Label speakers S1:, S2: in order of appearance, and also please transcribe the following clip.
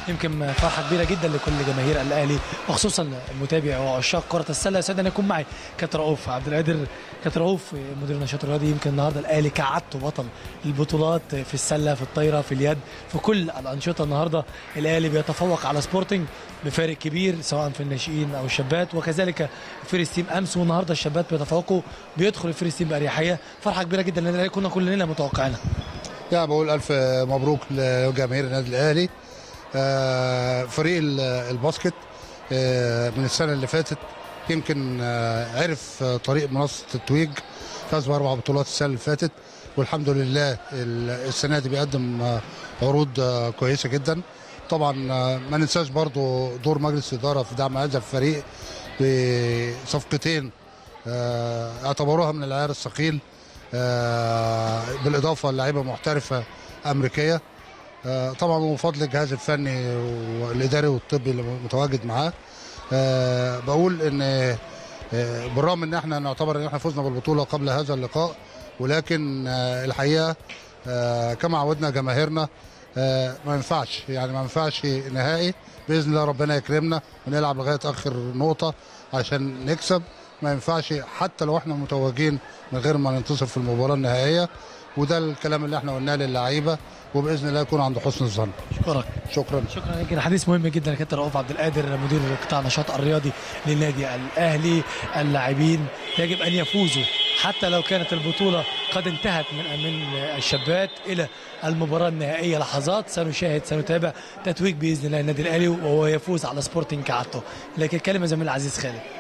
S1: يمكن فرحه كبيره جدا لكل جماهير الاهلي وخصوصا المتابع وعشاق كره السله سعيد ان يكون معي كابتن رؤوف عبد القادر كابتن رؤوف مدير النشاط الرياضي يمكن النهارده الاهلي كعادته بطل البطولات في السله في الطايره في اليد في كل الانشطه النهارده الاهلي بيتفوق على سبورتنج بفارق كبير سواء في الناشئين او الشابات وكذلك فيرست تيم امس والنهارده الشابات بيتفوقوا بيدخل الفيرست تيم باريحيه فرحه كبيره جدا لان الأهلي كنا كلنا متوقعينها
S2: يعني بقول الف مبروك لجماهير النادي الاهلي آه، فريق ال- الباسكت آه، من السنه اللي فاتت يمكن آه، عرف آه، طريق منصه التتويج فاز باربع بطولات السنه اللي فاتت والحمد لله ال- السنه دي بيقدم آه، عروض آه، كويسه جدا طبعا آه، ما ننساش برضو دور مجلس الاداره في دعم هذا الفريق بصفقتين آه، اعتبروها من العيار الثقيل آه، بالاضافه للاعيبه محترفه امريكيه آه، طبعا من فضل الجهاز الفني والاداري والطبي اللي متواجد معاه آه، بقول ان آه، بالرغم ان احنا نعتبر ان احنا فزنا بالبطوله قبل هذا اللقاء ولكن آه، الحقيقه آه، كما عودنا جماهيرنا آه، ما ينفعش يعني ما ينفعش نهائي باذن الله ربنا يكرمنا ونلعب لغايه اخر نقطه عشان نكسب ما ينفعش حتى لو احنا متوجين من غير ما ننتصر في المباراه النهائيه وده الكلام اللي احنا قلناه للعيبه وباذن الله يكون عند حسن الظن
S1: اشكرك
S2: شكرا
S1: شكرا يمكن حديث مهم جدا كابتن رؤوف عبد القادر مدير قطاع النشاط الرياضي للنادي الاهلي اللاعبين يجب ان يفوزوا حتى لو كانت البطوله قد انتهت من من الشابات الى المباراه النهائيه لحظات سنشاهد سنتابع تتويج باذن الله النادي الاهلي وهو يفوز على سبورتنج كعادته لكن كلمه زميل العزيز خالد